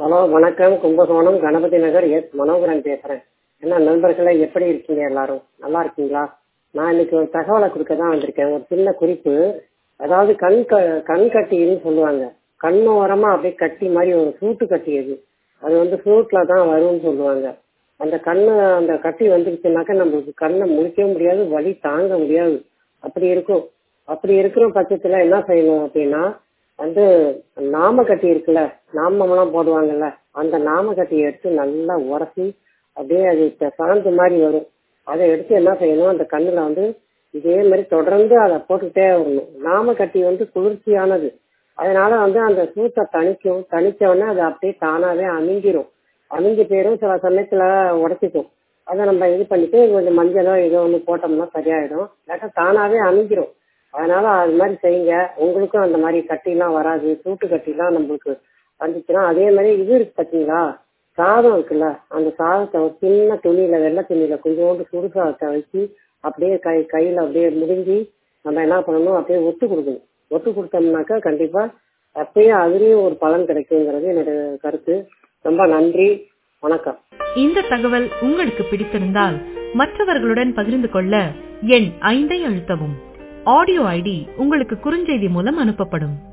hello வணக்கம் Kumbakonam Ganapathi Nagar S Manoharan பேசுறேன் என்ன நண்பர்களே எப்படி இருக்கீங்க எல்லாரும் நல்லா இருக்கீங்களா நான் இன்னைக்கு ஒரு தகவலை கொடுக்க தான் வந்திருக்கேன் ஒரு சின்ன குறிப்பு அதாவது கண் க கண் கட்டின்னு சொல்லுவாங்க கண் ஓரமா அப்படியே கட்டி மாதிரி ஒரு சூட்டு கட்டி அது அது வந்து ஃப்ரூட்ல தான் வரும்னு சொல்லுவாங்க அந்த கண்ணு அந்த கட்டி வந்துருச்சுனாக்கா நம்மளுக்கு கண்ணை முடிக்கவே முடியாது வலி தாங்க முடியாது அப்படி இருக்கும் அப்படி இருக்கிற பட்சத்துல என்ன செய்யணும் அப்படின்னா வந்து நாம கட்டி இருக்குல்ல நாமம்லாம் போடுவாங்கல்ல அந்த நாம கட்டியை எடுத்து நல்லா உரசி அப்படியே அது இப்ப சாந்து மாதிரி வரும் அதை எடுத்து என்ன செய்யணும் அந்த கண்ணுல வந்து இதே மாதிரி தொடர்ந்து அதை போட்டுக்கிட்டே வரணும் நாம கட்டி வந்து குளிர்ச்சியானது அதனால வந்து அந்த சூட்டை தணிக்கும் தணிச்ச உடனே அது அப்படியே தானாவே அமிங்கிரும் அமிங்கி போயிரும் சில சமயத்துல உடச்சிக்கும் அதை நம்ம இது பண்ணிட்டு கொஞ்சம் மஞ்சளோ ஏதோ ஒன்று போட்டோம்னா சரியாயிடும் இல்லாட்டா தானாவே அமிங்கிரும் அதனால அது மாதிரி செய்யுங்க உங்களுக்கும் அந்த மாதிரி கட்டிலாம் வராது சூட்டு கட்டிலாம் நம்மளுக்கு வந்துச்சுன்னா அதே மாதிரி இது இருக்கு பார்த்தீங்களா சாதம் இருக்குல்ல அந்த சாதத்தை ஒரு சின்ன துணியில வெள்ளை துணியில கொஞ்சோண்டு சுடு சாதத்தை வச்சு அப்படியே கை கையில அப்படியே முடிஞ்சு நம்ம என்ன பண்ணணும் அப்படியே ஒத்து கொடுக்கணும் ஒத்து கொடுத்தோம்னாக்கா கண்டிப்பா அப்பயே அதுலயும் ஒரு பலன் கிடைக்குங்கிறது என்னோட கருத்து ரொம்ப நன்றி வணக்கம் இந்த தகவல் உங்களுக்கு பிடித்திருந்தால் மற்றவர்களுடன் பகிர்ந்து கொள்ள எண் ஐந்தை அழுத்தவும் ஆடியோ ஐடி உங்களுக்கு குறுஞ்செய்தி மூலம் அனுப்பப்படும்